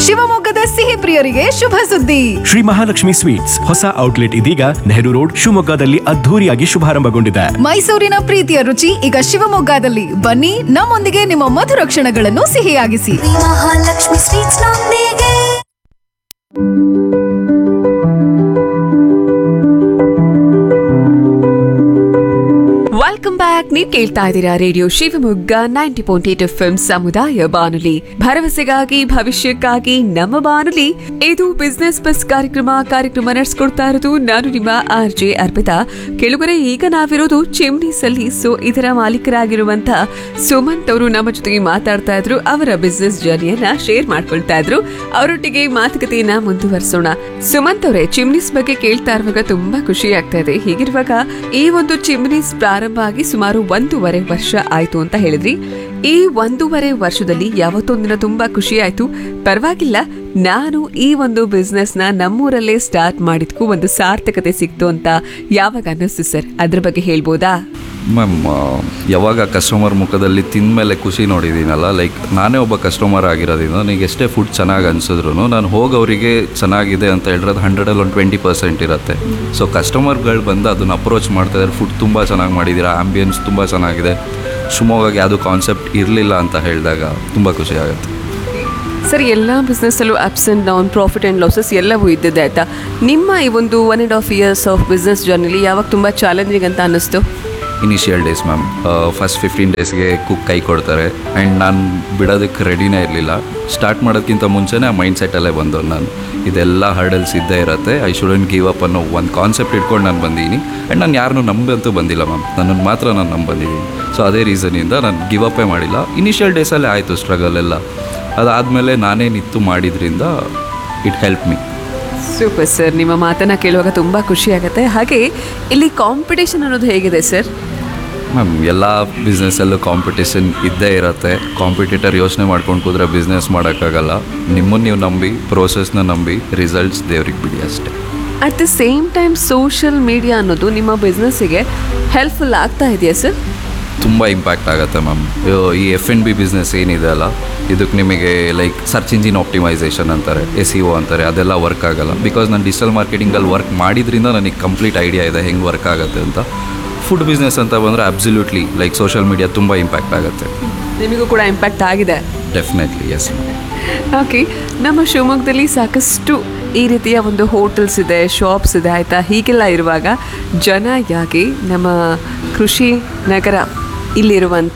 ಶಿವಮೊಗ್ಗದ ಸಿಹಿ ಪ್ರಿಯರಿಗೆ ಶುಭ ಸುದ್ದಿ ಶ್ರೀ ಮಹಾಲಕ್ಷ್ಮಿ ಸ್ವೀಟ್ಸ್ ಹೊಸ ಔಟ್ಲೆಟ್ ಇದೀಗ ನೆಹರು ರೋಡ್ ಶಿವಮೊಗ್ಗದಲ್ಲಿ ಅದ್ಧೂರಿಯಾಗಿ ಶುಭಾರಂಭಗೊಂಡಿದೆ ಮೈಸೂರಿನ ಪ್ರೀತಿಯ ರುಚಿ ಈಗ ಶಿವಮೊಗ್ಗದಲ್ಲಿ ಬನ್ನಿ ನಮ್ಮೊಂದಿಗೆ ನಿಮ್ಮ ಮಧುರ ಕ್ಷಣಗಳನ್ನು ಸಿಹಿಯಾಗಿಸಿ ಮಹಾಲಕ್ಷ್ಮಿ ಸ್ವೀಟ್ಸ್ ನೊಂದಿಗೆ ವೆಲ್ಕಮ್ ಬ್ಯಾಕ್ ನೀವು ಕೇಳ್ತಾ ಇದ್ದೀರಾ radio Shivamogga ninety point eight F ಸಮುದಾಯ ಬಾನುಲಿ ಭರವಸೆಗಾಗಿ ಭವಿಷ್ಯಕ್ಕಾಗಿ ನಮ್ಮ ಬಾನುಲಿ ಇದು ಬಿಸ್ನೆಸ್ ಬಸ್ ಕಾರ್ಯಕ್ರಮ ಕಾರ್ಯಕ್ರಮ ನಡೆಸ್ಕೊಡ್ತಾ ಇರೋದು ನಾನು ನಿಮ್ಮ ಆರ್ ಜೆ ಅರ್ಪಿತಾ ಕೆಳಗರೆ ಈಗ ನಾವಿರೋದು ಚಿಮ್ನಿಸಲ್ಲಿ ಸೊ ಇದರ ಮಾಲೀಕರಾಗಿರುವಂತ ಸುಮಂತ್ ಅವರು ನಮ್ಮ ಜೊತೆಗೆ ಮಾತಾಡ್ತಾ ಇದ್ರು ಅವರ ಬಿಸ್ನೆಸ್ ಜರ್ನಿಯನ್ನ ಶೇರ್ ಮಾಡ್ಕೊಳ್ತಾ ಇದ್ರು ಅವರೊಟ್ಟಿಗೆ ಮಾತುಕತೆಯನ್ನ ಮುಂದುವರಿಸೋಣ ಸುಮಂತ್ ಅವರೇ ಚಿಮ್ನಿಸ್ ಬಗ್ಗೆ ಕೇಳ್ತಾ ಇರುವಾಗ ತುಂಬಾ ಖುಷಿ ಆಗ್ತಾ ಇದೆ ಹೀಗಿರುವಾಗ ಈ ಒಂದು ಚಿಮ್ನಿಸ್ ಪ್ರಾರಂಭ ಆಗಿ ಸುಮಾರು ಒಂದೂವರೆ ವರ್ಷ ಆಯ್ತು ಅಂತ ಹೇಳಿದ್ರಿ ಈ ಒಂದೂವರೆ ವರ್ಷದಲ್ಲಿ ಯಾವತ್ತೊಂದಿನ ತುಂಬಾ ಖುಷಿ ಆಯ್ತು ಪರವಾಗಿಲ್ಲ ನಾನು ಈ ಒಂದು ಬಿಸ್ನೆಸ್ ನ ನಮ್ಮೂರಲ್ಲೇ ಸ್ಟಾರ್ಟ್ ಮಾಡಿದ್ಕು ಒಂದು ಸಾರ್ಥಕತೆ ಸಿಕ್ತು ಅಂತ ಯಾವಾಗ ಅನ್ನಿಸ್ತು ಸರ್ ಅದ್ರ ಬಗ್ಗೆ ಹೇಳ್ಬೋದಾ ಮ್ಯಾಮ್ ಯಾವಾಗ ಕಸ್ಟಮರ್ ಮುಖದಲ್ಲಿ ತಿಂದಮೇಲೆ ಖುಷಿ ನೋಡಿದ್ದೀನಲ್ಲ ಲೈಕ್ ನಾನೇ ಒಬ್ಬ ಕಸ್ಟಮರ್ ಆಗಿರೋದ್ರಿಂದ ನನಗೆ ಎಷ್ಟೇ ಫುಡ್ ಚೆನ್ನಾಗಿ ಅನಿಸಿದ್ರು ನಾನು ಹೋಗೋರಿಗೆ ಚೆನ್ನಾಗಿದೆ ಅಂತ ಹೇಳಿರೋದು ಹಂಡ್ರೆಡಲ್ಲಿ ಒಂದು ಟ್ವೆಂಟಿ ಪರ್ಸೆಂಟ್ ಇರುತ್ತೆ ಸೊ ಕಸ್ಟಮರ್ಗಳು ಬಂದು ಅದನ್ನು ಅಪ್ರೋಚ್ ಮಾಡ್ತಾಯಿದ್ದಾರೆ ಫುಡ್ ತುಂಬ ಚೆನ್ನಾಗಿ ಮಾಡಿದ್ದೀರಾ ಆಂಬಿಯನ್ಸ್ ತುಂಬ ಚೆನ್ನಾಗಿದೆ ಶಿವಮೊಗ್ಗಗೆ ಯಾವುದೂ ಕಾನ್ಸೆಪ್ಟ್ ಇರಲಿಲ್ಲ ಅಂತ ಹೇಳಿದಾಗ ತುಂಬ ಖುಷಿ ಆಗುತ್ತೆ ಸರ್ ಎಲ್ಲ ಬಿಸ್ನೆಸ್ಸಲ್ಲೂ ups and down profit and losses ಎಲ್ಲವೂ ಇದ್ದಿದೆ ಆಯ್ತಾ ನಿಮ್ಮ ಈ ಒಂದು one and half years of business ಜರ್ನಿಲಿ ಯಾವಾಗ ತುಂಬ ಚಾಲೆಂಜಿಂಗ್ ಅಂತ ಅನ್ನಿಸ್ತು initial days ma'am first fifteen ಡೇಸ್ಗೆ ಕುಕ್ ಕೈ ಕೊಡ್ತಾರೆ ಆ್ಯಂಡ್ ನಾನು ಬಿಡೋದಕ್ಕೆ ರೆಡಿನೇ ಇರಲಿಲ್ಲ ಸ್ಟಾರ್ಟ್ ಮಾಡೋದಕ್ಕಿಂತ ಮುಂಚೆನೇ ಆ ಮೈಂಡ್ ಸೆಟ್ಟಲ್ಲೇ ಬಂದು ನಾನು ಇದೆಲ್ಲ ಹರ್ಡಲ್ಸ್ ಇದ್ದೇ ಇರುತ್ತೆ ಐ ಶುಡಂಟ್ ಗಿವ್ ಅಪ್ ಅನ್ನೋ ಒಂದು ಕಾನ್ಸೆಪ್ಟ್ ಇಟ್ಕೊಂಡು ನಾನು ಬಂದೀನಿ ಆ್ಯಂಡ್ ನಾನು ಯಾರನ್ನೂ ನಂಬಂತೂ ಬಂದಿಲ್ಲ ಮ್ಯಾಮ್ ನನ್ನನ್ನು ಮಾತ್ರ ನಾನು ನಂಬ್ ಬಂದಿದ್ದೀನಿ ಸೊ ಅದೇ ರೀಸನಿಂದ ನಾನು ಗಿವ್ ಅಪ್ಪೇ ಮಾಡಿಲ್ಲ ಇನಿಷಿಯಲ್ ಡೇಸಲ್ಲೇ ಆಯಿತು ಸ್ಟ್ರಗಲ್ ಎಲ್ಲ ಅದಾದಮೇಲೆ ನಾನೇ ನಿಂತು ಮಾಡಿದ್ರಿಂದ it help me super sir ನಿಮ್ಮ ಮಾತನ್ನ ಕೇಳುವಾಗ ತುಂಬ ಖುಷಿ ಆಗುತ್ತೆ ಹಾಗೆ ಇಲ್ಲಿ ಕಾಂಪಿಟೇಷನ್ ಅನ್ನೋದು ಹೇಗಿದೆ ಸರ್ ಮ್ಯಾಮ್ ಎಲ್ಲ ಬಿಸ್ನೆಸ್ಸಲ್ಲೂ ಕಾಂಪಿಟೇಷನ್ ಇದ್ದೇ ಇರುತ್ತೆ ಕಾಂಪಿಟೇಟರ್ ಯೋಚನೆ ಮಾಡ್ಕೊಂಡು ಕೂತ್ರೆ ಬಿಸ್ನೆಸ್ ಮಾಡೋಕ್ಕಾಗಲ್ಲ ನಿಮ್ಮನ್ನು ನೀವು ನಂಬಿ ಪ್ರೋಸೆಸ್ನ ನಂಬಿ ರಿಸಲ್ಟ್ಸ್ ದೇವ್ರಿಗೆ ಬಿಡಿ ಅಷ್ಟೇ at the same time social media ಅನ್ನೋದು ನಿಮ್ಮ ಬಿಸ್ನೆಸ್ಸಿಗೆ ಹೆಲ್ಪ್ಫುಲ್ ಆಗ್ತಾ ಇದೆಯಾ ಸರ್ ತುಂಬ ಇಂಪ್ಯಾಕ್ಟ್ ಆಗುತ್ತೆ ಮ್ಯಾಮ್ ಈ ಎಫ್ ಎನ್ ಬಿ ಬಿಸ್ನೆಸ್ ಏನಿದೆ ಅಲ್ಲ ಇದಕ್ಕೆ ನಿಮಗೆ ಲೈಕ್ ಸರ್ಚ್ ಇಂಜಿನ್ ಆಪ್ಟಿಮೈಸೇಷನ್ ಅಂತಾರೆ ಎಸ್ ಸಿ ಒ ಅಂತಾರೆ ಅದೆಲ್ಲ ವರ್ಕ್ ಆಗಲ್ಲ ಬಿಕಾಸ್ ನಾನು ಡಿಜಿಟಲ್ ಮಾರ್ಕೆಟಿಂಗಲ್ಲಿ ವರ್ಕ್ ಮಾಡಿದ್ರಿಂದ ನನಗೆ ಕಂಪ್ಲೀಟ್ ಐಡಿಯಾ ಇದೆ ಹೆಂಗೆ ವರ್ಕ್ ಆಗುತ್ತೆ ಅಂತ ಫುಡ್ ಬಿಸ್ನೆಸ್ ಅಂತ ಬಂದರೆ ಅಬ್ಸಲ್ಯೂಟ್ಲಿ ಲೈಕ್ ಸೋಷಿಯಲ್ ಮೀಡಿಯಾ ತುಂಬ ಇಂಪ್ಯಾಕ್ಟ್ ಆಗುತ್ತೆ ನಿಮಗೂ ಕೂಡ ಇಂಪ್ಯಾಕ್ಟ್ ಆಗಿದೆ ಡೆಫಿನೆಟ್ಲಿ ಎಸ್ ಓಕೆ ನಮ್ಮ ಶಿವಮೊಗ್ಗದಲ್ಲಿ ಸಾಕಷ್ಟು ಈ ರೀತಿಯ ಒಂದು ಹೋಟೆಲ್ಸ್ ಇದೆ ಶಾಪ್ಸ್ ಇದೆ ಆಯಿತಾ ಹೀಗೆಲ್ಲ ಇರುವಾಗ ಜನ ಯಾಕೆ ನಮ್ಮ ಕೃಷಿ ನಗರ ಇಲ್ಲಿರುವಂಥ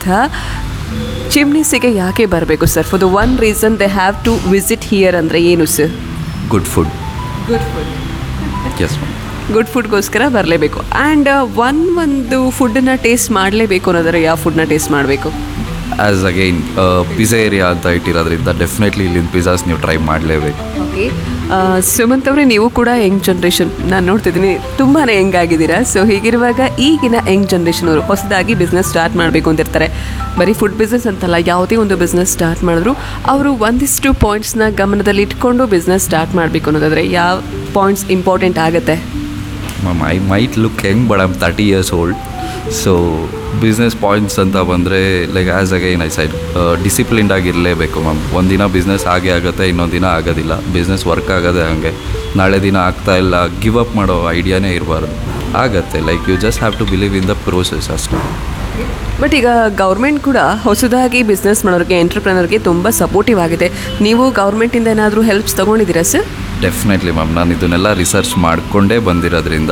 ಚಿಮ್ನಿಸಿಗೆ ಯಾಕೆ ಬರಬೇಕು sir for the one reason they have to visit here ಅಂದರೆ ಏನು sir good food good food yes ma'am good ಫುಡ್ಗೋಸ್ಕರ ಬರಲೇಬೇಕು ಆ್ಯಂಡ್ ಒನ್ ಒಂದು ಫುಡ್ಡನ್ನ ಟೇಸ್ಟ್ ಮಾಡಲೇಬೇಕು ಅನ್ನೋದಾದ್ರೆ ಯಾವ ಫುಡ್ನ ಟೇಸ್ಟ್ ಮಾಡಬೇಕು ಆ್ಯಸ್ ಅಗೈನ್ ಪಿಜ್ಜಾ ಏರಿಯಾ ಅಂತ ಇಟ್ಟಿರೋದ್ರಿಂದ ಡೆಫಿನೆಟ್ಲಿ ಇಲ್ಲಿನ ಪಿಜ್ಜಾಸ್ ನೀವು ಟ್ರೈ ಮಾಡಲೇಬೇಕು ಓಕೆ ಸುಮಂತ್ ಅವರೇ ನೀವು ಕೂಡ ಯಂಗ್ ಜನ್ರೇಷನ್ ನಾನು ನೋಡ್ತಿದ್ದೀನಿ ತುಂಬಾ ಯಂಗ್ ಆಗಿದ್ದೀರಾ ಸೊ ಹೀಗಿರುವಾಗ ಈಗಿನ ಯಂಗ್ ಜನ್ರೇಷನ್ ಅವರು ಹೊಸದಾಗಿ ಬಿಸ್ನೆಸ್ ಸ್ಟಾರ್ಟ್ ಮಾಡಬೇಕು ಅಂತಿರ್ತಾರೆ ಬರೀ ಫುಡ್ ಬಿಸ್ನೆಸ್ ಅಂತಲ್ಲ ಯಾವುದೇ ಒಂದು ಬಿಸ್ನೆಸ್ ಸ್ಟಾರ್ಟ್ ಮಾಡಿದ್ರು ಅವರು ಒಂದಿಷ್ಟು ಪಾಯಿಂಟ್ಸ್ನ ಗಮನದಲ್ಲಿ ಇಟ್ಕೊಂಡು ಬಿಸ್ನೆಸ್ ಸ್ಟಾರ್ಟ್ ಮಾಡಬೇಕು ಅನ್ನೋದಾದರೆ ಯಾವ ಪಾಯಿಂಟ್ಸ್ ಇಂಪಾರ್ಟೆಂಟ್ ಆಗುತ್ತೆ ma'am I might look young but I'm thirty years old so business points ಅಂತ ಬಂದರೆ like as again I said disciplined ಆಗಿರಲೇಬೇಕು ಮ್ಯಾಮ್ ಒಂದಿನ ಬಿಸ್ನೆಸ್ ಆಗೇ ಆಗುತ್ತೆ ಇನ್ನೊಂದು ದಿನ ಆಗೋದಿಲ್ಲ ಬಿಸ್ನೆಸ್ ವರ್ಕ್ ಆಗೋದೇ ಹಾಗೆ ನಾಳೆ ದಿನ ಆಗ್ತಾ ಇಲ್ಲ ಗಿವ್ ಅಪ್ ಮಾಡೋ ಐಡಿಯಾನೇ ಇರಬಾರ್ದು ಆಗತ್ತೆ like you just have to believe in the process ಅಷ್ಟೇ ಬಟ್ ಈಗ ಗೌರ್ಮೆಂಟ್ ಕೂಡ ಹೊಸದಾಗಿ ಬಿಸ್ನೆಸ್ ಮಾಡೋರಿಗೆ ಎಂಟರ್ಪ್ರಿನರ್ಗೆ ತುಂಬ ಸಪೋರ್ಟಿವ್ ಆಗಿದೆ ನೀವು ಗೌರ್ಮೆಂಟಿಂದ ಏನಾದರೂ ಹೆಲ್ಪ್ಸ್ ತೊಗೊಂಡಿದ್ದೀರಾ ಸರ್ ಡೆಫಿನೆಟ್ಲಿ ಮ್ಯಾಮ್ ನಾನು ಇದನ್ನೆಲ್ಲ ರಿಸರ್ಚ್ ಮಾಡಿಕೊಂಡೇ ಬಂದಿರೋದ್ರಿಂದ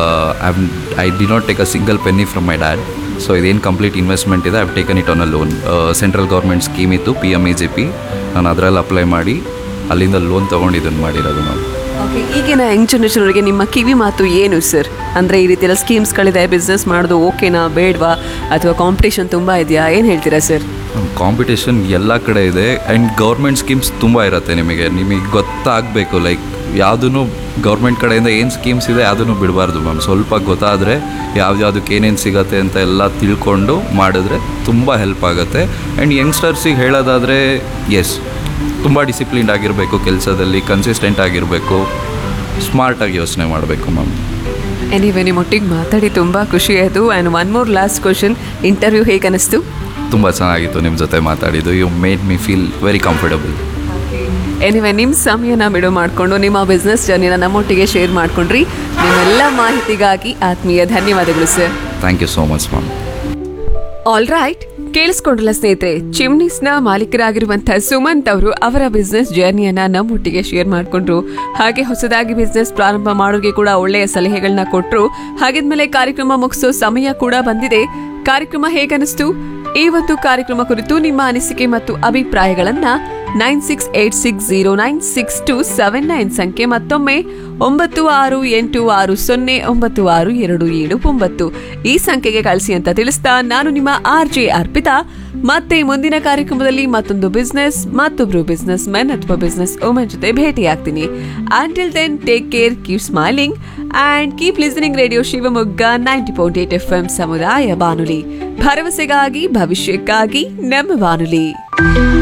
I I did not take a single penny from my dad so ಇದೇನು ಕಂಪ್ಲೀಟ್ ಇನ್ವೆಸ್ಟ್ಮೆಂಟ್ ಇದೆ I've taken it on a loan central government scheme ಇತ್ತು P M E G P ನಾನು ಅದರಲ್ಲಿ apply ಮಾಡಿ ಅಲ್ಲಿಂದ ಲೋನ್ ತೊಗೊಂಡು ಇದನ್ನು ಮಾಡಿರೋದು ಮ್ಯಾಮ್ ಓಕೆ ಈಗಿನ ಯಂಗ್ ಜನರೇಷನ್ ಅವರಿಗೆ ನಿಮ್ಮ ಕಿವಿ ಮಾತು ಏನು ಸರ್ ಅಂದರೆ ಈ ರೀತಿ ಎಲ್ಲ ಸ್ಕೀಮ್ಸ್ಗಳಿದೆ ಬಿಸ್ನೆಸ್ ಮಾಡೋದು ಓಕೆನಾ ಬೇಡವಾ ಅಥವಾ ಕಾಂಪಿಟೇಷನ್ ತುಂಬ ಇದೆಯಾ ಏನು ಹೇಳ್ತೀರಾ ಸರ್ ಕಾಂಪಿಟೇಷನ್ ಎಲ್ಲ ಕಡೆ ಇದೆ ಆ್ಯಂಡ್ ಗೌರ್ಮೆಂಟ್ ಸ್ಕೀಮ್ಸ್ ತುಂಬ ಇರುತ್ತೆ ನಿಮಗೆ ನಿಮಗೆ ಗೊತ್ತಾಗಬೇಕು ಲೈಕ್ ಯಾವುದೂ ಗೌರ್ಮೆಂಟ್ ಕಡೆಯಿಂದ ಏನು ಸ್ಕೀಮ್ಸ್ ಇದೆ ಯಾವುದನ್ನು ಬಿಡಬಾರ್ದು ಮ್ಯಾಮ್ ಸ್ವಲ್ಪ ಗೊತ್ತಾದರೆ ಯಾವ್ದ್ಯಾವ್ದಕ್ಕೆ ಏನೇನು ಸಿಗತ್ತೆ ಅಂತ ಎಲ್ಲ ತಿಳ್ಕೊಂಡು ಮಾಡಿದ್ರೆ ತುಂಬ ಹೆಲ್ಪ್ ಆಗುತ್ತೆ ಆ್ಯಂಡ್ ಯಂಗ್ಸ್ಟರ್ಸಿಗೆ ಹೇಳೋದಾದರೆ ಎಸ್ ತುಂಬ ಡಿಸಿಪ್ಲಿನ್ಡ್ ಆಗಿರಬೇಕು ಕೆಲಸದಲ್ಲಿ ಕನ್ಸಿಸ್ಟೆಂಟ್ ಆಗಿರಬೇಕು ಸ್ಮಾರ್ಟಾಗಿ ಯೋಚನೆ ಮಾಡಬೇಕು ಮ್ಯಾಮ್ ಎನಿವೆ ನಿಮ್ಮೊಟ್ಟಿಗೆ ಮಾತಾಡಿ ತುಂಬ ಖುಷಿ ಆಯಿತು and one more last question interview ಹೇಗೆ ಅನಿಸ್ತು ತುಂಬ ಚೆನ್ನಾಗಿತ್ತು ನಿಮ್ಮ ಜೊತೆ ಮಾತಾಡಿದ್ದು you made me feel very comfortable anyway ನಿಮ್ಮ ಸಮಯನ ಬಿಡು ಮಾಡಿಕೊಂಡು ನಿಮ್ಮ ಬಿಸ್ನೆಸ್ ಜರ್ನಿನ ನಮ್ಮೊಟ್ಟಿಗೆ ಶೇರ್ ಮಾಡ್ಕೊಂಡ್ರಿ ನಿಮ್ಮೆಲ್ಲ ಮಾಹಿತಿಗಾಗಿ ಆತ್ಮೀಯ ಧನ್ಯವಾದಗಳು sir thank you so much ma'am all right ಕೇಳಿಸ್ಕೊಂಡ್ರಲ್ಲ ಸ್ನೇಹಿತರೆ ಚಿಮ್ನಿಸ್ನ ಮಾಲೀಕರಾಗಿರುವಂತಹ ಸುಮಂತ್ ಅವರು ಅವರ ಬಿಸ್ನೆಸ್ ಜರ್ನಿಯನ್ನ ನಮ್ಮೊಟ್ಟಿಗೆ ಶೇರ್ ಮಾಡ್ಕೊಂಡ್ರು ಹಾಗೆ ಹೊಸದಾಗಿ ಬಿಸ್ನೆಸ್ ಪ್ರಾರಂಭ ಮಾಡೋರಿಗೆ ಕೂಡ ಒಳ್ಳೆಯ ಸಲಹೆಗಳನ್ನ ಕೊಟ್ರು ಹಾಗಿದ್ಮೇಲೆ ಕಾರ್ಯಕ್ರಮ ಮುಗಿಸೋ ಸಮಯ ಕೂಡ ಬಂದಿದೆ ಕಾರ್ಯಕ್ರಮ ಹೇಗನಿಸ್ತು ಈ ಒಂದು ಕಾರ್ಯಕ್ರಮ ಕುರಿತು ನಿಮ್ಮ ಅನಿಸಿಕೆ ಮತ್ತು ಅಭಿಪ್ರಾಯಗಳನ್ನ nine six eight six zero nine six two seven nine ಸಂಖ್ಯೆ ಮತ್ತೊಮ್ಮೆ ಒಂಬತ್ತು ಆರು ಎಂಟು ಆರು ಸೊನ್ನೆ ಒಂಬತ್ತು ಆರು ಎರಡು ಏಳು ಒಂಬತ್ತು ಈ ಸಂಖ್ಯೆಗೆ ಕಳಿಸಿ ಅಂತ ತಿಳಿಸ್ತಾ ನಾನು ನಿಮ್ಮ ಆರ್ ಜೆ ಅರ್ಪಿತಾ ಮತ್ತೆ ಮುಂದಿನ ಕಾರ್ಯಕ್ರಮದಲ್ಲಿ ಮತ್ತೊಂದು ಬಿಸ್ನೆಸ್ ಮತ್ತೊಬ್ರು ಬಿಸ್ನೆಸ್ ಮೆನ್ ಅಥವಾ ಬಿಸ್ನೆಸ್ ವುಮೆನ್ ಜೊತೆ ಭೇಟಿಯಾಗ್ತೀನಿ until then take care keep smiling and keep listening radio Shivamogga ninety point eight F M ಸಮುದಾಯ ಬಾನುಲಿ ಭರವಸೆಗಾಗಿ ಭವಿಷ್ಯಕ್ಕಾಗಿ ನಮ್ಮ ಬಾನುಲಿ